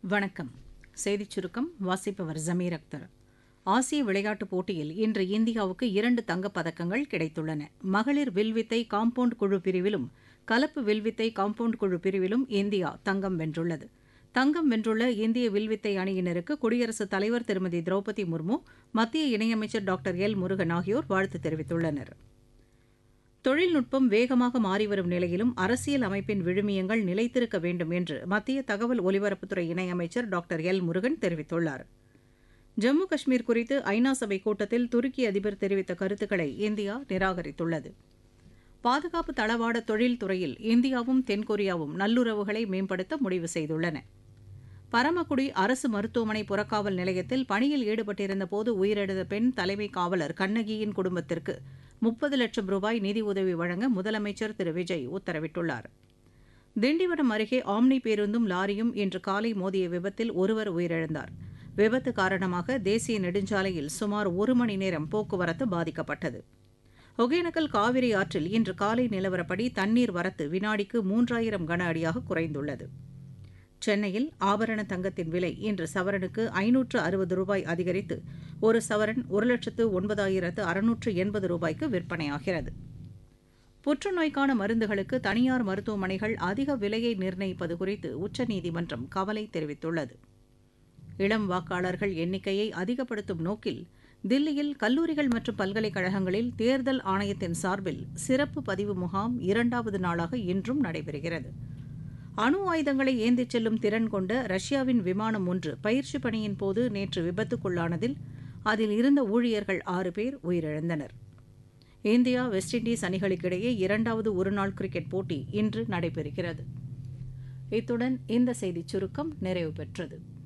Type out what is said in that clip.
வணக்கம் செய்திச் சுருக்கம் வாசிப்பவர் ஜமீர் அக்தர் ஆசிய விளையாட்டுப் போட்டியில் இன்று இந்தியாவுக்கு இரண்டு தங்கப் பதக்கங்கள் கிடைத்துள்ளன மகளிர் வில்வித்தை காம்பவுண்ட் குழு பிரிவிலும் கலப்பு வில்வித்தை காம்பவுண்ட் குழு பிரிவிலும் இந்தியா தங்கம் வென்றுள்ளது தங்கம் வென்றுள்ள இந்திய வில்வித்தை அணியினருக்கு குடியரசுத் தலைவர் திருமதி திரௌபதி முர்மு மத்திய இணையமைச்சர் டாக்டர் எல் முருகன் ஆகியோர் வாழ்த்து தெரிவித்துள்ளனர் தொழில்நுட்பம் வேகமாக மாறிவரும் நிலையிலும் அரசியல் அமைப்பின் விழுமியங்கள் நிலைத்திருக்க வேண்டும் என்று மத்திய தகவல் ஒலிபரப்புத்துறை இணையமைச்சர் டாக்டர் எல் முருகன் தெரிவித்துள்ளார் ஜம்மு காஷ்மீர் குறித்து ஐநா சபை கூட்டத்தில் துருக்கி அதிபர் தெரிவித்த கருத்துக்களை இந்தியா நிராகரித்துள்ளது பாதுகாப்பு தளவாட தொழில்துறையில் இந்தியாவும் தென்கொரியாவும் நல்லுறவுகளை மேம்படுத்த முடிவு செய்துள்ளன பரமக்குடி அரசு மருத்துவமனை புறக்காவல் நிலையத்தில் பணியில் ஈடுபட்டிருந்தபோது உயிரிழந்த பெண் தலைமை காவலர் கண்ணகியின் குடும்பத்திற்கு முப்பது லட்சம் ரூபாய் நிதி உதவி வழங்க முதலமைச்சர் திரு விஜய் உத்தரவிட்டுள்ளார் திண்டிவனம் அருகே ஆம்னி பேருந்தும் லாரியும் இன்று காலை மோதிய விபத்தில் ஒருவர் உயிரிழந்தார் விபத்து காரணமாக தேசிய நெடுஞ்சாலையில் சுமார் ஒரு மணி நேரம் போக்குவரத்து பாதிக்கப்பட்டது ஒகேனக்கல் காவிரி ஆற்றில் இன்று காலை நிலவரப்படி தண்ணீர் வரத்து வினாடிக்கு மூன்றாயிரம் கன அடியாக குறைந்துள்ளது சென்னையில் ஆபரண தங்கத்தின் விலை இன்று சவரனுக்கு ஐநூற்று அறுபது ரூபாய் அதிகரித்து ஒரு சவரன் ஒரு லட்சத்து ஒன்பதாயிரத்து அறுநூற்று எண்பது ரூபாய்க்கு விற்பனையாகிறது புற்றுநோய்க்கான மருந்துகளுக்கு தனியார் மருத்துவமனைகள் அதிக விலையை நிர்ணயிப்பது குறித்து உச்சநீதிமன்றம் கவலை தெரிவித்துள்ளது இளம் வாக்காளர்கள் எண்ணிக்கையை அதிகப்படுத்தும் நோக்கில் தில்லியில் கல்லூரிகள் மற்றும் பல்கலைக்கழகங்களில் தேர்தல் ஆணையத்தின் சார்பில் சிறப்பு பதிவு முகாம் இரண்டாவது நாளாக இன்றும் நடைபெறுகிறது அணு ஆயுதங்களை ஏந்திச் செல்லும் திறன் கொண்ட ரஷ்யாவின் விமானம் ஒன்று பயிற்சி பணியின் போது நேற்று விபத்துக்குள்ளானதில் அதில் இருந்த ஊழியர்கள் ஆறு பேர் உயிரிழந்தனர் இந்தியா வெஸ்ட் இண்டீஸ் அணிகளுக்கிடையே இரண்டாவது ஒருநாள் கிரிக்கெட் போட்டி இன்று நடைபெறுகிறது இத்துடன் இந்த செய்திச் சுருக்கம் நிறைவு பெற்றது